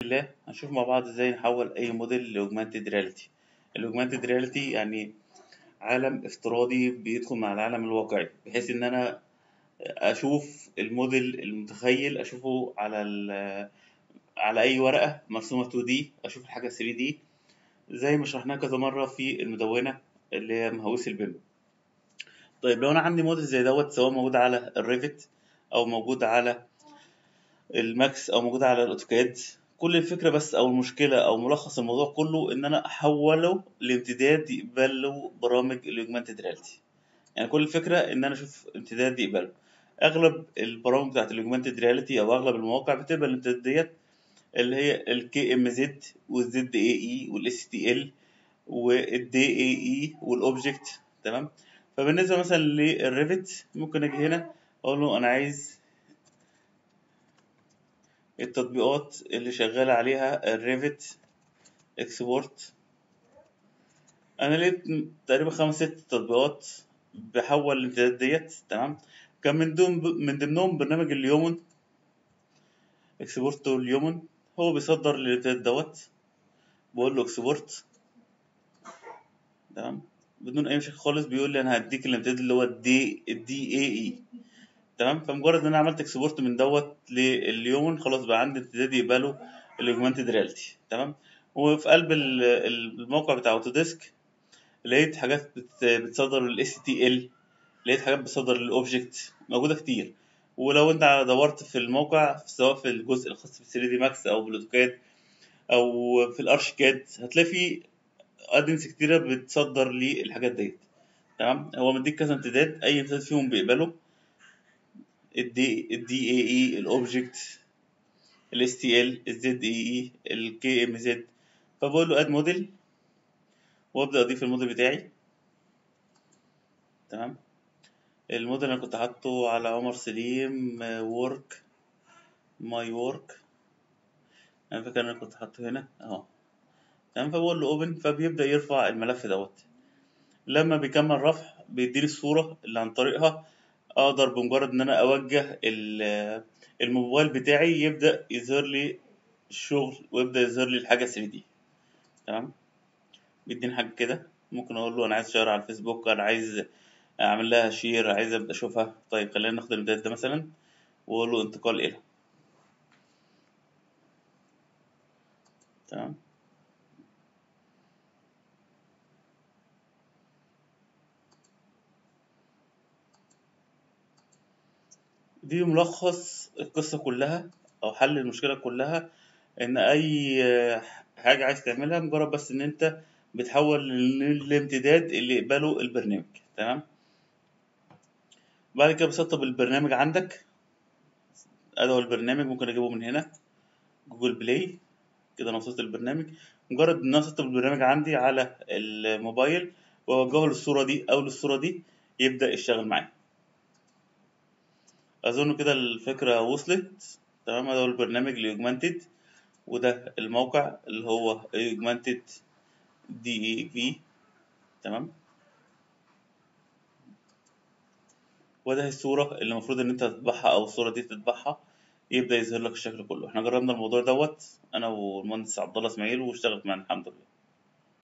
الله هنشوف مع بعض ازاي نحول اي موديل لاوجمانتد رياليتي الاوجمانتد رياليتي يعني عالم افتراضي بيدخل مع العالم الواقعي بحيث ان انا اشوف الموديل المتخيل اشوفه على ال على اي ورقه مرسومه 2 دي اشوف الحاجه 3 دي زي ما شرحناها كذا مره في المدونه اللي هي مهووس البيم طيب لو انا عندي موديل زي دوت سواء موجود على الريفت او موجود على الماكس او موجود على الاوتوكاد كل الفكره بس او المشكله او ملخص الموضوع كله ان انا احوله لامتداد يقبل له برامج الاوجمانتد رياليتي يعني كل الفكره ان انا اشوف امتداد يقبله اغلب البرامج بتاعت الاوجمانتد رياليتي او اغلب المواقع بتقبل الامتدادات ديت اللي هي الكي ام زد والزد اي اي والاس تي ال والدي اي اي والاوبجكت تمام فبالنسبه مثلا للريفت ممكن اجي هنا اقول له انا عايز التطبيقات اللي شغال عليها الريفت اكسبورت انا لقيت تقريبا خمس ست تطبيقات بحول الامتدادات ديت تمام كان من ضمن من ضمنهم برنامج اليومن اكسبورت اليومن هو بيصدر الامتداد دوت بقول له اكسبورت تمام بدون اي مشاكل خالص بيقول لي انا هديك الامتداد اللي هو الدي الدي اي اي تمام فمجرد ان انا عملت اكسبورت من دوت لليومن خلاص بقى عندي امتداد يقبله الاوجمانتد رياليتي تمام وفي قلب الموقع بتاع اوتوديسك لقيت حاجات بتصدر الاس تي ال لقيت حاجات بتصدر الاوبجكت موجوده كتير ولو انت دورت في الموقع سواء في الجزء الخاص بال 3 دي ماكس او بالاوتوكاد او في الارشيكاد هتلاقي في ادنس كتيره بتصدر لي الحاجات ديت تمام هو مديك كذا امتداد اي امتداد فيهم بيقبله الدي الدي اي اي الاوبجكت الاس تي ال الزد اي اي الكي ام زد فبقول له اد موديل وابدا اضيف الموديل بتاعي تمام الموديل انا كنت حاطه على عمر سليم وورك ماي وورك انا فاكر انا كنت حاطه هنا اهو تمام فبقول له اوبن فبيبدا يرفع الملف دوت لما بيكمل رفع بيديني الصوره اللي عن طريقها اقدر بمجرد ان انا اوجه الموبايل بتاعي يبدا يظهر لي الشغل ويبدا يظهر لي الحاجه 3 دي تمام بيديني حاجه كده ممكن اقول له انا عايز اشير على الفيسبوك انا عايز اعمل لها شير عايز ابدا اشوفها طيب خلينا ناخد الامتداد ده مثلا واقول له انتقال الى تمام دي ملخص القصة كلها أو حل المشكلة كلها إن أي حاجة عايز تعملها مجرد بس إن أنت بتحول للامتداد اللي يقبله البرنامج تمام بعد كده بسطب البرنامج عندك ادي هو البرنامج ممكن اجيبه من هنا جوجل بلاي كده انا وصلت البرنامج مجرد ان انا اسطب البرنامج عندي على الموبايل واوجهه للصوره دي او للصوره دي يبدا يشتغل معايا اظن كده الفكره وصلت تمام ده هو البرنامج لاوجمانتد وده الموقع اللي هو اوجمانتد دي اي في تمام وده الصورة اللي المفروض إن أنت تطبعها أو الصورة دي تطبعها يبدأ يظهر لك الشكل كله، إحنا جربنا الموضوع دوت أنا والمهندس عبد الله إسماعيل واشتغلت معانا الحمد لله.